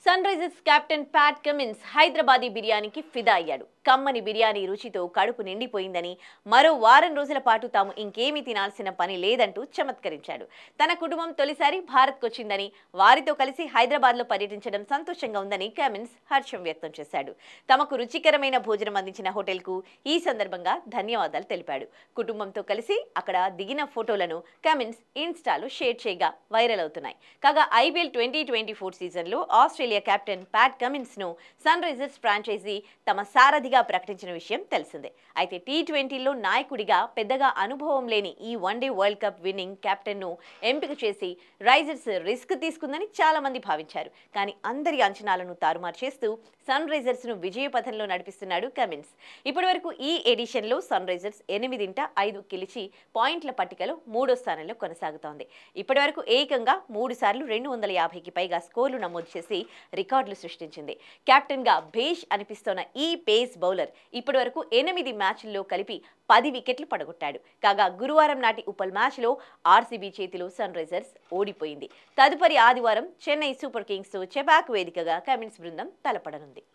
sun Risers captain Pat Cummins Hyderabadi బిర్యానీకి ఫిదా అయ్యాడు కమ్మని బిర్యానీ రుచితో కడుపు నిండిపోయిందని మరో వారం రోజుల పాటు తాము ఇంకేమీ తినాల్సిన పని లేదంటూ చమత్కరించాడు తన కుటుంబం తొలిసారి భారత్కు వచ్చిందని వారితో కలిసి హైదరాబాద్లో పర్యటించడం సంతోషంగా ఉందని కమిన్స్ హర్షం వ్యక్తం చేశాడు తమకు రుచికరమైన భోజనం అందించిన హోటల్కు ఈ సందర్భంగా ధన్యవాదాలు తెలిపాడు కుటుంబంతో కలిసి అక్కడ దిగిన ఫోటోలను కమిన్స్ ఇన్స్టాలో షేర్ చేయగా వైరల్ అవుతున్నాయి కాగా ఐపీఎల్ ట్వంటీ ట్వంటీ ఫోర్ సీజన్లో ఆస్ట్రేలియా కెప్టెన్ ప్యాట్ కమిన్స్ ను సన్ రైజర్స్ ఫ్రాంచైజీ తమ సారథిగా ప్రకటించిన విషయం తెలిసిందే అయితే టీ ట్వంటీలో నాయకుడిగా పెద్దగా అనుభవం లేని ఈ one day world cup winning captain ను ఎంపిక చేసి రైజర్స్ రిస్క్ తీసుకుందని చాలా మంది భావించారు కానీ అందరి అంచనాలను తారుమారు చేస్తూ సన్ రైజర్స్ ను విజయ పథంలో నడిపిస్తున్నాడు కమిన్స్ ఇప్పటివరకు ఈ ఎడిషన్ లో సన్ రైజర్స్ ఎనిమిదింట ఐదు గెలిచి పాయింట్ల పట్టికలో మూడో స్థానంలో కొనసాగుతోంది ఇప్పటివరకు ఏకంగా మూడు సార్లు రెండు వందల యాభైకి పైగా స్కోర్లు నమోదు చేసి రికార్డులు సృష్టించింది కెప్టెన్ గా భేష్ అనిపిస్తోన్న ఈ పేస్ బౌలర్ ఇప్పటివరకు ఎనిమిది మ్యాచ్ల్లో కలిపి పది వికెట్లు పడగొట్టాడు కాగా గురువారం నాటి ఉపల్ మ్యాచ్లో ఆర్సీబీ చేతిలో సన్ రైజర్స్ ఓడిపోయింది తదుపరి ఆదివారం చెన్నై సూపర్ కింగ్స్ తో చెపాక్ వేదికగా కమిన్స్ బృందం తలపడనుంది